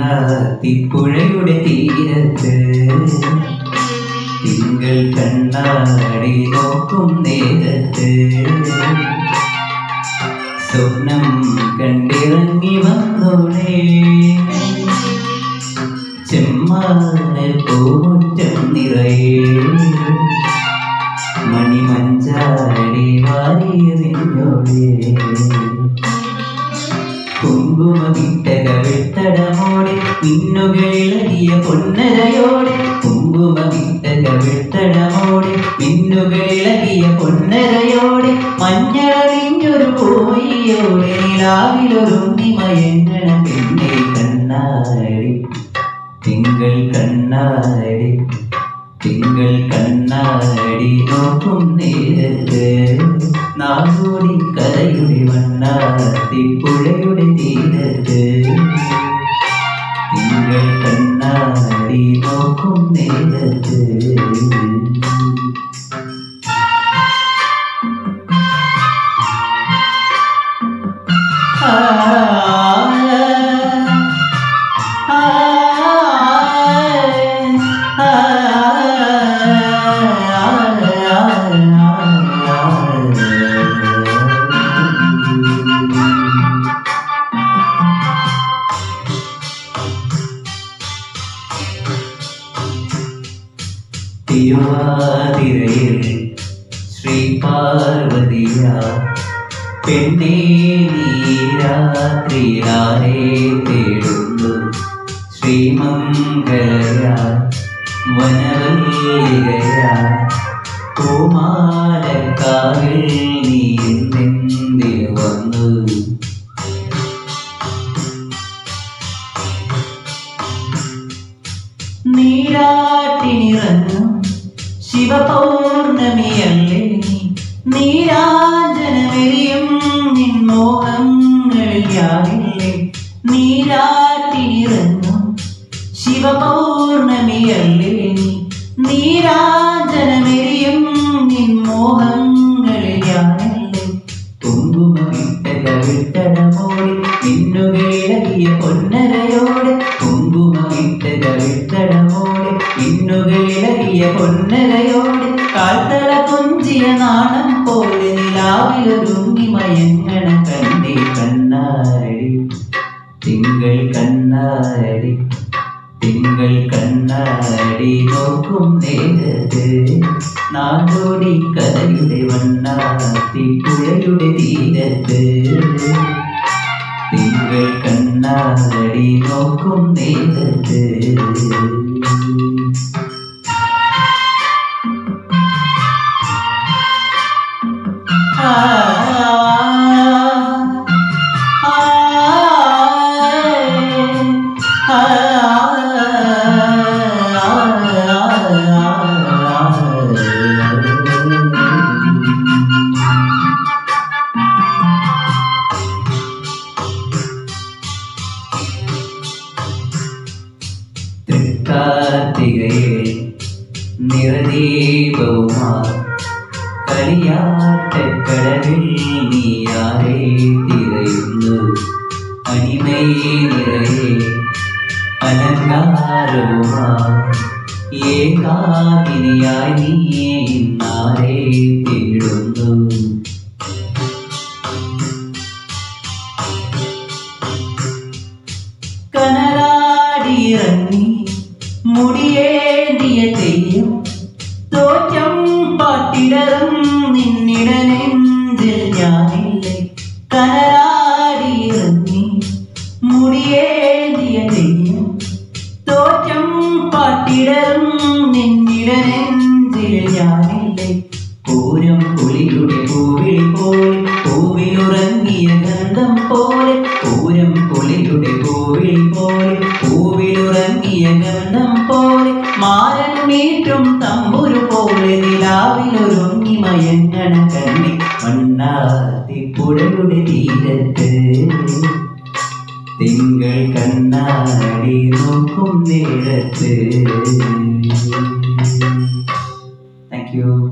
കണ്ണാത്തിപ്പുഴയുടെ തീരത്ത് തിങ്കൾ കണ്ണാടി നോക്കും നേരത്ത് സ്വപ്നം കണ്ടിറങ്ങി വന്നോളേ ചെമ്മാന പൂമുറ്റം നിറയെ മണിമഞ്ചാടി വാരിയെറിഞ്ഞോളേ കുങ്കുമവിട്ടക വെട്ടടമോടെ മിന്നുകളിളകിയ പൊന്നരയോടെ കുങ്കുമവിട്ടക വെട്ടടമോടെ മിന്നുകളിളകിയ പൊന്നരയോടെ മഞ്ഞളറിഞ്ഞൊരു പോയിയോടെ നിലാവിലൊരുങ്ങി മയങ്ങണ പെണ്ണെ കണ്ണാടി തിങ്കൾ കണ്ണാടി തിങ്കൾ കണ്ണാടി നോക്കും നേരത്ത് നാടോടി കരയുടെ വണ്ണാത്തി പുഴയുടെ തീരത്ത് തിങ്കൾ കണ്ണാടി നോക്കും നേരത്ത് ആ ആ തിരുവാതിരയിൽ ശ്രീ പാർവതിയ പെണ്ണേ നീരാത്രിയിലാരെ തേടുന്നു ശ്രീമംഗലയ വനവല്ലികയ പൂമാലക്കാവിൽ നീ എന്തെന്തിനു വന്നു നീരാട്ടിനിറങ്ങും ശിവപൗർണമിയല്ലേ നീ നീരാജനമെരിയും നിൻമോഹങ്ങളിൽ ഞാനില്ലേ നീരാട്ടിനിറങ്ങും ശിവപൗർണമിയല്ലേ നീ നീരാജനമെരിയും നിൻമോഹങ്ങളിൽ ഞാനല്ലേ കുങ്കുമവിട്ടക വിട്ടടമോടെ മിന്നുകയിളകിയ പൊന്നരയോടെ കുങ്കുമവിട്ടക വിട്ടടമോടെ മിന്നുകയിളകിയ പൊന്നരയോടെ കാൽത്തള കൊഞ്ചിയ നാണം പോലെ നിലാവിലൊരുങ്ങി മയങ്ങണ കണ്ടേ കണ്ണാടി തിങ്കൾ കണ്ണാടി തിങ്കൾ കണ്ണാടി നോക്കും നേരത്ത് നാടോടി കരയുടെ വണ്ണാത്തി പുഴയുടെ തീരത്ത് തിങ്കൾ കണ്ണാടി നോക്കും നേരത്ത് ആ ആ തൃക്കാർത്തികയിൽ നിറദീപവുമാ കളിയാട്ടക്കടവിൽ നീയാരെ തിരയുന്നു അനിമൈ നിറയെ അലങ്കാരവുമാ ഏകാകിനിയായി നീ ഇന്നാരെ തേടുന്നു കനലാടിയിറങ്ങി മുടിയേന്തിയ തെയ്യം തോറ്റം പാട്ടിടറും നിന്നിടനെഞ്ചിൽ ഞാനില്ലേ കനലാടിയിറങ്ങി മുടിയേന്തിയ തെയ്യം തോറ്റം പാട്ടിടറും നിന്നിടനെഞ്ചിൽ ഞാനില്ലേ പൂരം പുലിയുടെ പൂവിളി പോലെ പൂവിലുറങ്ങിയ ഗന്ധം പോലെ പൂരം പുലിയുടെ പൂവിളി പോലെ പൂവിലുറങ്ങിയ ഗന്ധം പോലെ മാരൻ മീട്ടും തമ്പുരു പോലെ നിലാവിലൊരുങ്ങി മയങ്ങണ കണ്ണി മണ്ണാത്തി പുഴയുടെ തീരത്ത് തിങ്കൾ കണ്ണാടി നോക്കും നേരത്ത് താങ്ക് യു